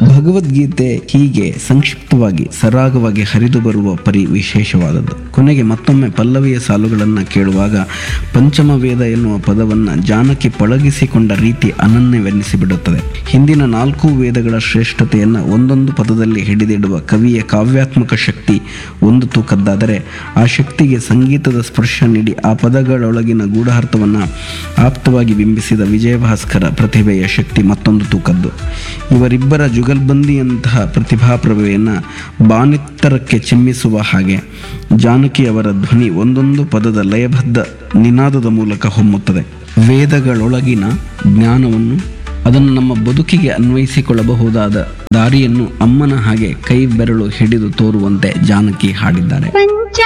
ಭಗವದ್ಗೀತೆ ಹೀಗೆ ಸಂಕ್ಷಿಪ್ತವಾಗಿ ಸರಾಗವಾಗಿ ಹರಿದು ಬರುವ ಪರಿ ವಿಶೇಷವಾದದ್ದು ಕೊನೆಗೆ ಮತ್ತೊಮ್ಮೆ ಪಲ್ಲವಿಯ ಸಾಲುಗಳನ್ನು ಕೇಳುವಾಗ ಪಂಚಮ ವೇದ ಎನ್ನುವ ಪದವನ್ನು ಜಾನಕಿ ಪಳಗಿಸಿಕೊಂಡ ರೀತಿ ಅನನ್ಯವೆನ್ನಿಸಿಬಿಡುತ್ತದೆ ಹಿಂದಿನ ನಾಲ್ಕು ವೇದಗಳ ಶ್ರೇಷ್ಠತೆಯನ್ನು ಒಂದೊಂದು ಪದದಲ್ಲಿ ಹಿಡಿದಿಡುವ ಕವಿಯ ಕಾವ್ಯಾತ್ಮಕ ಶಕ್ತಿ ಒಂದು ತೂಕದ್ದಾದರೆ ಆ ಶಕ್ತಿಗೆ ಸಂಗೀತದ ಸ್ಪರ್ಶ ನೀಡಿ ಆ ಪದಗಳೊಳಗಿನ ಗೂಢಾರ್ಥವನ್ನು ಆಪ್ತವಾಗಿ ಬಿಂಬಿಸಿದ ವಿಜಯಭಾಸ್ಕರ ಪ್ರತಿಭೆಯ ಶಕ್ತಿ ಮತ್ತೊಂದು ತೂಕದ್ದು ಇವರಿಬ್ಬರ ಜುಗಲ್ಬಂದಿಯಂತಹ ಪ್ರತಿಭಾ ಪ್ರಭೆಯನ್ನು ಬಾನೆತ್ತರಕ್ಕೆ ಚಿಮ್ಮಿಸುವ ಹಾಗೆ ಜಾನಕಿಯವರ ಧ್ವನಿ ಒಂದೊಂದು ಪದದ ಲಯಬದ್ಧ ನಿನಾದದ ಮೂಲಕ ಹೊಮ್ಮುತ್ತದೆ ವೇದಗಳೊಳಗಿನ ಜ್ಞಾನವನ್ನು ಅದನ್ನು ನಮ್ಮ ಬದುಕಿಗೆ ಅನ್ವಯಿಸಿಕೊಳ್ಳಬಹುದಾದ ದಾರಿಯನ್ನು ಅಮ್ಮನ ಹಾಗೆ ಕೈ ಬೆರಳು ಹಿಡಿದು ತೋರುವಂತೆ ಜಾನಕಿ ಹಾಡಿದ್ದಾರೆ ಪಂಚ